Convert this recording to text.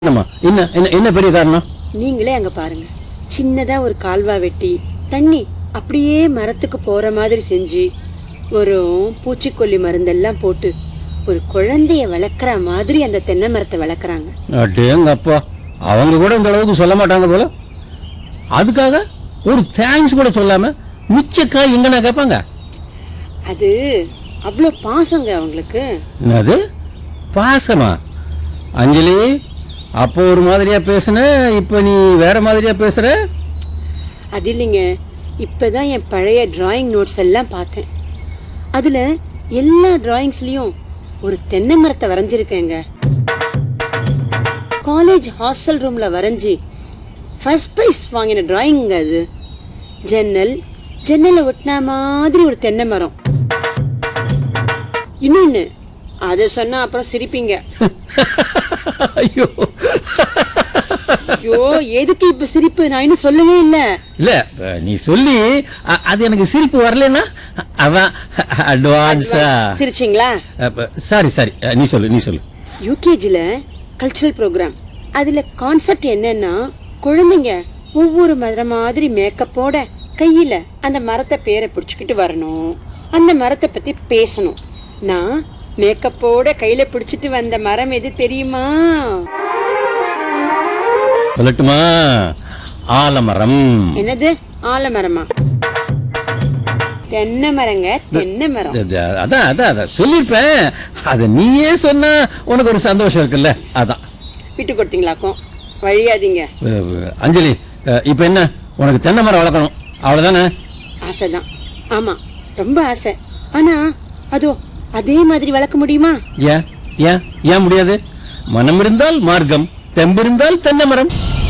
என்னம்மா என்ன என்ன என்ன பெரிய காரணம் நீங்களே அங்க பாருங்க சின்னதா ஒரு கால்வா வெட்டி தண்ணி அப்படியே மரத்துக்கு போற மாதிரி செஞ்சு ஒரு பூச்சிக்கொல்லி மருந்தெல்லாம் போட்டு ஒரு குழந்தைய வளர்க்குற மாதிரி அந்த தென்னை மரத்தை வளர்க்குறாங்க அடேங்க அப்பா அவங்க கூட இந்த அளவுக்கு சொல்ல மாட்டாங்க போல அதுக்காக ஒரு தேங்க்ஸ் கூட சொல்லாம மிச்சக்கா எங்கண்ணா கேட்பாங்க அது அவ்வளோ பாசங்க அவங்களுக்கு என்னது பாசமா அஞ்சலி அப்போ ஒரு மாதிரியா பேசுன இப்போ நீ வேற மாதிரியா பேசுற அது இல்லைங்க இப்பதான் என் பழைய டிராயிங் நோட்ஸ் எல்லாம் பார்த்தேன் அதுல எல்லா டிராயிங்ஸ்லயும் ஒரு தென்னை மரத்தை வரைஞ்சிருக்கேங்க காலேஜ் ஹாஸ்டல் ரூம்ல வரைஞ்சி ஃபர்ஸ்ட் ப்ரைஸ் வாங்கின டிராயிங் அது ஜன்னல் ஜன்னலை ஒட்டின மாதிரி ஒரு தென்னை மரம் இன்னொன்னு அதை சொன்னா அப்புறம் சிரிப்பீங்க ஐயோ ஐயோ எதுக்கு இப்ப சிரிப்பு நான் இன்னும் சொல்லவே இல்லை இல்ல அஹ், நீ சொல்லி அ- அது எனக்கு சிரிப்பு வரலன்னா அதான் அட்வான்ஸா சிரிச்சிங்களா சாரி சாரி நீ சொல்லு நீ சொல்லு யூகேஜியில் கல்ச்சுரல் ப்ரோக்ராம் அதில் கான்செப்ட் என்னன்னா குழந்தைங்க ஒவ்வொரு மரம் மாதிரி மேக்கப்போட கையில் அந்த மரத்தை பேரை பிடிச்சிக்கிட்டு வரணும் அந்த மரத்தை பற்றி பேசணும் நான் மேக்கப்போட கையில் பிடிச்சிட்டு வந்த மரம் எது தெரியுமா சொல்லட்டுமா ஆலமரம் என்னது ஆலமரமா தென்னை மரங்க தென்னை மரம் அது- அது- அதான் அதான் அதான் சொல்லியிருப்பேன் அதை நீயே சொன்னா உனக்கு ஒரு சந்தோஷம் இருக்குல்ல அதான் விட்டு கொடுத்தீங்களாக்கும் வழியாதீங்க அஹ், அஹ், அஞ்சலி அஹ், இப்ப என்ன உனக்கு தென்னை மரம் வளர்க்கணும் அவ்வளவுதானே ஆசைதான் ஆமா ரொம்ப ஆசை ஆனா அதோ அதே மாதிரி வளர்க்க முடியுமா ஏன் ஏன் ஏன் முடியாது மனம் இருந்தால் மார்க்கம் தெம்பிருந்தால் தென்னை மரம்